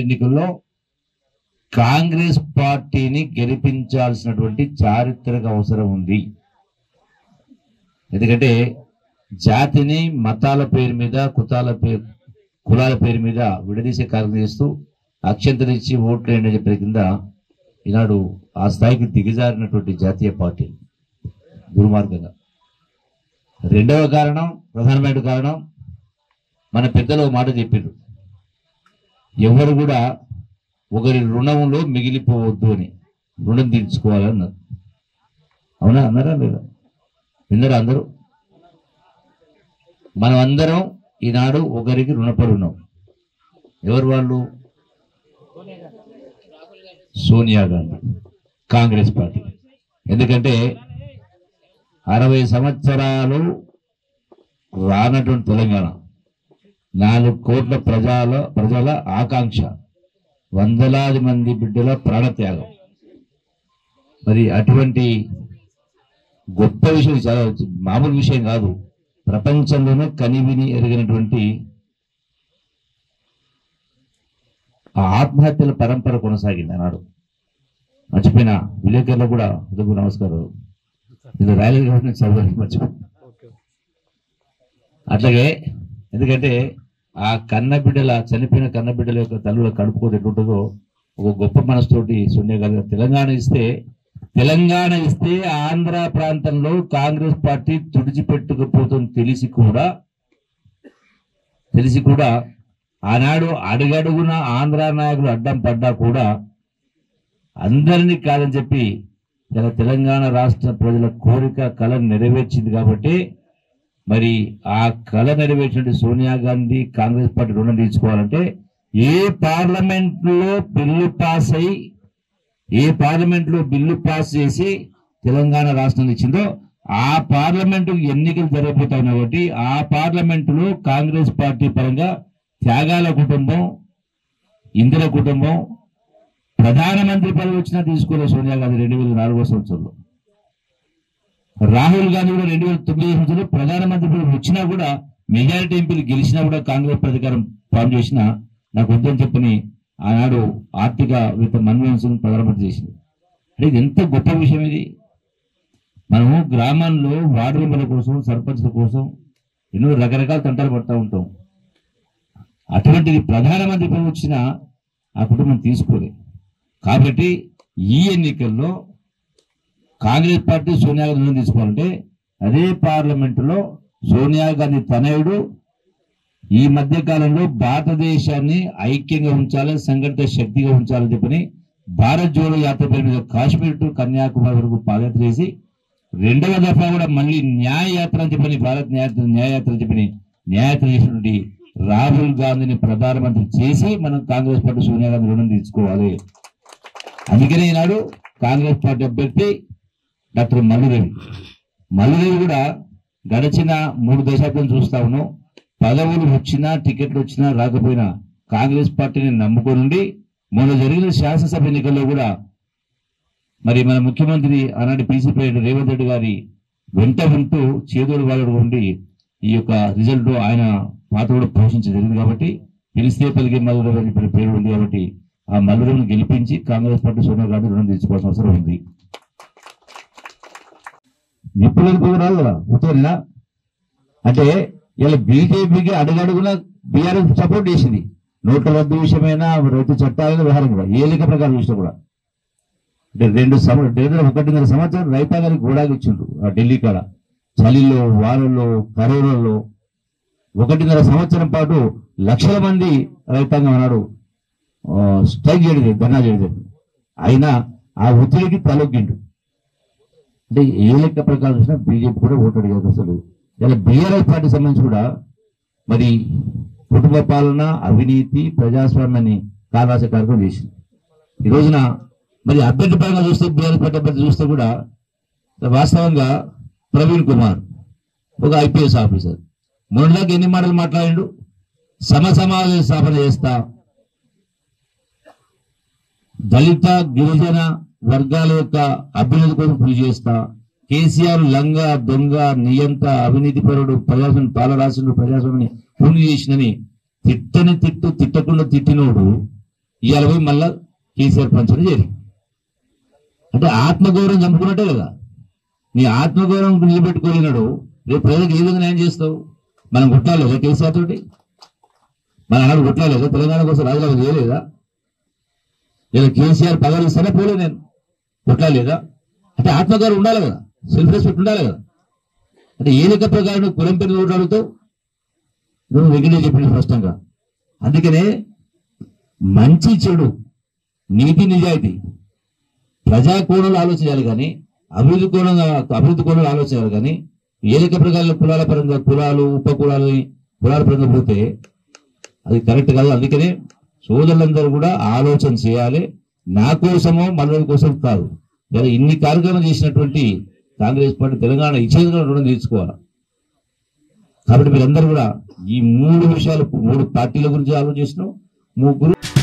ఎన్నికల్లో కాంగ్రెస్ పార్టీని గెలిపించాల్సినటువంటి చారిత్రక అవసరం ఉంది ఎందుకంటే జాతిని మతాల పేరు మీద కుతాల పేరు కులాల పేరు మీద విడదీసే కార్యక్రమం చేస్తూ అక్షంతలు ఇచ్చి ఓట్లు వేయండి అని చెప్పిన కింద ఈనాడు ఆ స్థాయికి దిగజారినటువంటి జాతీయ పార్టీ దుర్మార్గంగా రెండవ కారణం ప్రధానమైన కారణం మన పెద్దలు ఒక మాట చెప్పిండ్రు ఎవరు కూడా ఒకరి రుణంలో మిగిలిపోవద్దు అని రుణం తీర్చుకోవాలన్నారు అవునా అన్నారా లేదా విన్నారా అందరూ మనం అందరం ఈనాడు ఒకరికి రుణపడి ఉన్నాం ఎవరు వాళ్ళు సోనియా గాంధీ కాంగ్రెస్ పార్టీ ఎందుకంటే అరవై సంవత్సరాలు రానటువంటి తెలంగాణ నాలుగు కోట్ల ప్రజల ప్రజల ఆకాంక్ష వందలాది మంది బిడ్డల ప్రాణత్యాగం మరి అటువంటి గొప్ప విషయం చాలా మామూలు విషయం కాదు ప్రపంచంలోనే కనివిని ఎరిగినటువంటి ఆ ఆత్మహత్యల పరంపర కొనసాగింది అన్నాడు మర్చిపోయిన విలేకరులు కూడా ఉదయం నమస్కారం ఇది రాయలేదు కాబట్టి నేను చదవాలి మర్చిపోయి అట్లాగే ఎందుకంటే ఆ కన్న బిడ్డల చనిపోయిన కన్న బిడ్డల యొక్క తల్లుల కడుపుకోతే ఎట్లుంటుందో ఒక గొప్ప మనసుతోటి సోనియా గాంధీ గారు తెలంగాణ ఇస్తే తెలంగాణ ఇస్తే ఆంధ్ర ప్రాంతంలో కాంగ్రెస్ పార్టీ తుడిచిపెట్టుకుపోతుంది తెలిసి కూడా తెలిసి కూడా ఆనాడు అడుగడుగున ఆంధ్ర నాయకులు అడ్డం పడ్డా కూడా అందరినీ కాదని చెప్పి ఇలా తెలంగాణ రాష్ట్ర ప్రజల కోరిక కళ నెరవేర్చింది కాబట్టి మరి ఆ కళ నెరవేర్చిన సోనియా గాంధీ కాంగ్రెస్ పార్టీ రుణం తీర్చుకోవాలంటే ఏ పార్లమెంట్ లో బిల్లు పాస్ అయి ఏ పార్లమెంట్ లో బిల్లు పాస్ చేసి తెలంగాణ రాష్ట్రం ఇచ్చిందో ఆ పార్లమెంటు ఎన్నికలు జరగబోతా ఉన్నాయి కాబట్టి ఆ పార్లమెంట్ లో కాంగ్రెస్ పార్టీ పరంగా త్యాగాల కుటుంబం ఇందిర కుటుంబం ప్రధానమంత్రి పదవి వచ్చినా తీసుకోలేదు సోనియా గాంధీ రెండు వేల నాలుగో సంవత్సరంలో రాహుల్ గాంధీ కూడా రెండు వేల తొమ్మిది సంవత్సరంలో ప్రధానమంత్రి పదవి వచ్చినా కూడా మెజారిటీ ఎంపీలు గెలిచినా కూడా కాంగ్రెస్ ప్రతికారం ఫామ్ చేసినా నాకు వద్దని చెప్పని ఆనాడు ఆర్థిక విత్త మన్మోహన్ సింగ్ ప్రధానమంత్రి చేసింది అంటే ఇది ఎంత గొప్ప విషయం ఇది మనము గ్రామాల్లో వార్డు మెంబర్ల కోసం సర్పంచ్ల కోసం ఎన్నో రకరకాల తంటాలు పడతా ఉంటాం అటువంటిది ప్రధానమంత్రి పదవి వచ్చినా ఆ కుటుంబం తీసుకోలేదు కాబట్టి ఈ ఎన్నికల్లో కాంగ్రెస్ పార్టీ సోనియా గాంధీ నిర్ణయం తీసుకోవాలంటే అదే పార్లమెంటులో సోనియా గాంధీ తనయుడు ఈ మధ్య కాలంలో భారతదేశాన్ని ఐక్యంగా ఉంచాలి సంఘటిత శక్తిగా ఉంచాలని చెప్పని భారత్ జోడో యాత్ర పేరు మీద కాశ్మీర్ టు కన్యాకుమారి వరకు పాదయాత్ర చేసి రెండవ దఫా కూడా మళ్ళీ న్యాయ యాత్ర అని చెప్పని భారత్ న్యాయ న్యాయయాత్ర అని చెప్పని న్యాయయాత్ర చేసినటువంటి రాహుల్ గాంధీని ప్రధానమంత్రి చేసి మనం కాంగ్రెస్ పార్టీ సోనియా గాంధీ రుణం తీర్చుకోవాలి అందుకనే ఈనాడు కాంగ్రెస్ పార్టీ అభ్యర్థి డాక్టర్ మల్లురవి మల్లురవి కూడా గడిచిన మూడు దశాబ్దం చూస్తా ఉన్నాం పదవులు వచ్చినా టికెట్లు వచ్చినా రాకపోయినా కాంగ్రెస్ పార్టీని నమ్ముకొని మొన్న జరిగిన శాసనసభ ఎన్నికల్లో కూడా మరి మన ముఖ్యమంత్రి ఆనాటి పీసీపీ రేవంత్ రెడ్డి గారి వెంట ఉంటూ చేదోడు వాళ్ళు ఉండి ఈ యొక్క రిజల్ట్ ఆయన పాత్ర కూడా పోషించ జరిగింది కాబట్టి పిలిస్తే పలికే మల్లురవి అని చెప్పిన పేరు ఉంది కాబట్టి ఆ మల్లురవిని గెలిపించి కాంగ్రెస్ పార్టీ సోనియా గాంధీ రుణం తీసుకోవాల్సిన అవసరం ఉంది నిప్పులకు పోరాలు కదా ఉత్తరేనా అంటే ఇలా బీజేపీకి అడుగడుగున బీఆర్ఎస్ సపోర్ట్ చేసింది నోట్ల రద్దు విషయమైనా రైతు చట్టాలైన వ్యవహారం కూడా ఏ లెక్క ప్రకారం చూసినా కూడా అంటే రెండు సంవ రెండు ఒకటిన్నర సంవత్సరం రైతాంగానికి గోడాకి ఇచ్చిండ్రు ఆ ఢిల్లీ కాడ చలిలో వానల్లో కరోనాలో ఒకటిన్నర సంవత్సరం పాటు లక్షల మంది రైతాంగం అన్నాడు ఆ, స్ట్రైక్ చేయలేదు ధర్నా చేయలేదు అయినా ఆ ఒత్తిడికి తలొగ్గిండు అంటే ఏ లెక్క ప్రకారం చూసినా బీజేపీ కూడా ఓటు అడిగారు అసలు ఇలా బీఆర్ఎస్ పార్టీ సంబంధించి కూడా మరి కుటుంబ పాలన అవినీతి ప్రజాస్వామ్యాన్ని కావాల్సిన కార్యక్రమం చేసింది ఈ రోజున మరి అభ్యర్థి పరంగా చూస్తే బీఆర్ఎస్ పార్టీ అభ్యర్థి చూస్తే కూడా వాస్తవంగా ప్రవీణ్ కుమార్ ఒక ఐపీఎస్ ఆఫీసర్ మొన్నటిదాకా ఎన్ని మాటలు మాట్లాడిండు సమసమాజ స్థాపన చేస్తా దళిత గిరిజన వర్గాల యొక్క అభ్యున్నతి కోసం కృషి చేస్తా కేసీఆర్ లంగ దొంగ నియంత అవినీతి పరుడు ప్రజాస్వామ్యం పాలరాశుడు ప్రజాస్వామ్యాన్ని పూర్తి చేసినని తిట్టని తిట్టు తిట్టకుండా తిట్టినోడు ఇవాళ పోయి మళ్ళా కేసీఆర్ పంచడం చేరి అంటే ఆత్మగౌరవం చంపుకున్నట్టే కదా నీ ఆత్మగౌరవం నిలబెట్టుకోలేనాడు రేపు ప్రజలకు ఏ విధంగా న్యాయం చేస్తావు మనం కొట్లాలేదా కేసీఆర్ తోటి మన ఆనాడు కొట్లాలేదా తెలంగాణ కోసం రాజీనామా చేయలేదా లేదా కేసీఆర్ పదవి ఇస్తేనే పోలే నేను కొట్లాలేదా అంటే ఆత్మగౌరవం ఉండాలి కదా సెల్ఫ్ రెస్పెక్ట్ ఉండాలి కదా అంటే ఏ లెక్క ప్రకారం నువ్వు కులం పేరు ఓటు అడుగుతావు నువ్వు వెంకటే చెప్పింది స్పష్టంగా అందుకనే మంచి చెడు నీతి నిజాయితీ ప్రజా కోణంలో ఆలోచించాలి కానీ అభివృద్ధి కోణంగా అభివృద్ధి కోణంలో ఆలోచించాలి కానీ ఏ లెక్క ప్రకారం కులాల పరంగా కులాలు ఉప కులాలు కులాల పరంగా పోతే అది కరెక్ట్ కాదు అందుకనే సోదరులందరూ కూడా ఆలోచన చేయాలి నా కోసమో మనోడి కోసం కాదు ఇలా ఇన్ని కార్యక్రమాలు చేసినటువంటి కాంగ్రెస్ పార్టీ తెలంగాణ ఇచ్చేది రుణం తీర్చుకోవాలి కాబట్టి మీరందరూ కూడా ఈ మూడు విషయాలు మూడు పార్టీల గురించి ఆలోచిస్తున్నాం ముగ్గురు